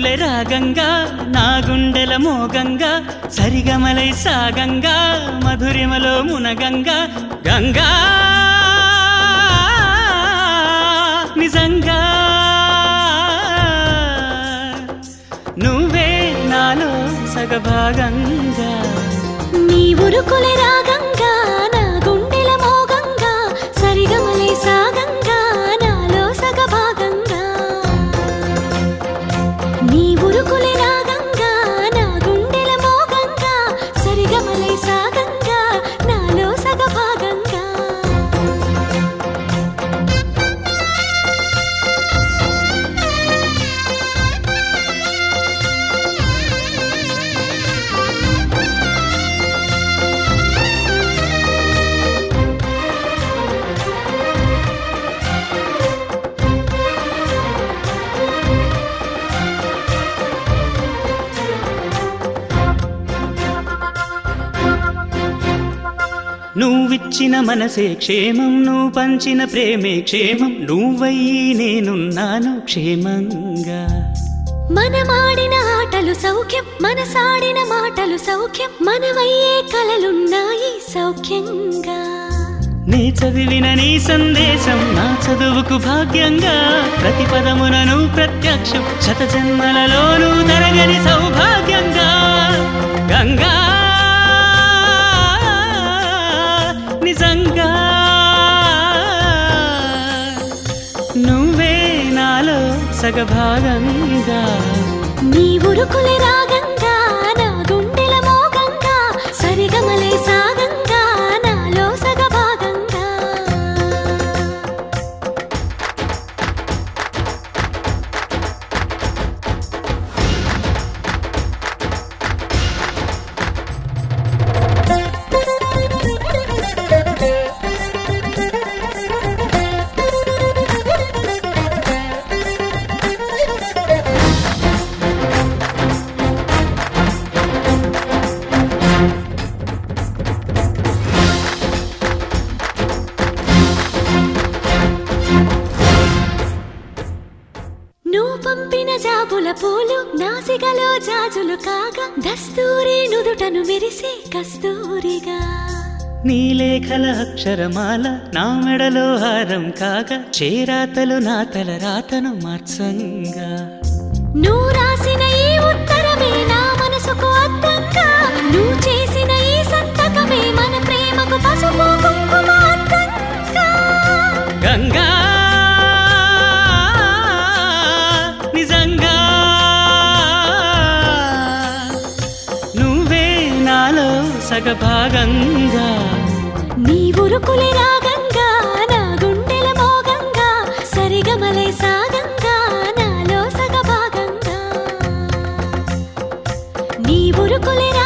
ఉరుకులే రాగంగా నా గుండెల మోగంగా సరిగమలై సాగంగా మధురిమలో మునగంగా గంగా నిజంగా నువ్వే నాలో సగభాగంగా నీ ఉరుకులే రాగంగా నా గుండెల మోగంగా సరిగమలే సాగంగా నాలో సగభాగంగా నీ ఉరుకులే రాగంగా నా గుండెల మోగంగా సరిగమలే సాగంగా నాలో సగభాగంగా నువ్విచ్చిన మనసే క్షేమం నువ్వు పంచిన ప్రేమే క్షేమం నువ్వయ్యి నేనున్నాను క్షేమంగా మనమాడిన ఆటలు సౌఖ్యం మనసాడిన మాటలు సౌఖ్యం మనమయ్యే కలలున్నాయి సౌఖ్యంగా నీ చదివిన నీ సందేశం నా చదువుకు భాగ్యంగా ప్రతి పదమునను ప్రత్యక్షం శత జన్మలలోనూ తరగని సౌభాగ్యంగా గంగా నిజంగా నువ్వే నాలో సగభాగంగా నీ ఉరుకులే రాగంగా నా గుండెల మోగంగా సరిగమలే సాగంగా నాలో సగభాగంగా నువ్వు పంపిన జాబుల పూలు నాసికలో జాజులు కాగా దస్తూరి నుదుటను మెరిసే కస్తూరిగా నీ లేఖల అక్షరమాల నా మెడలో హారం కాగా చేరాతలు నా తల రాతను మార్చంగా నువ్వు రాసిన ఈ ఉత్తరమే నా మనసుకు అర్థంగా నువ్వు చేసిన ఈ సంతకమే మన ప్రేమకు పసుపు కుంకుమ అర్థంగా గంగా నిజంగా నువ్వే నాలో సగభాగంగా నీ ఉరుకులే రాగంగా నా గుండెల మోగంగా సరిగమలే సాగంగా నాలో సగభాగంగా నీ ఉరుకులే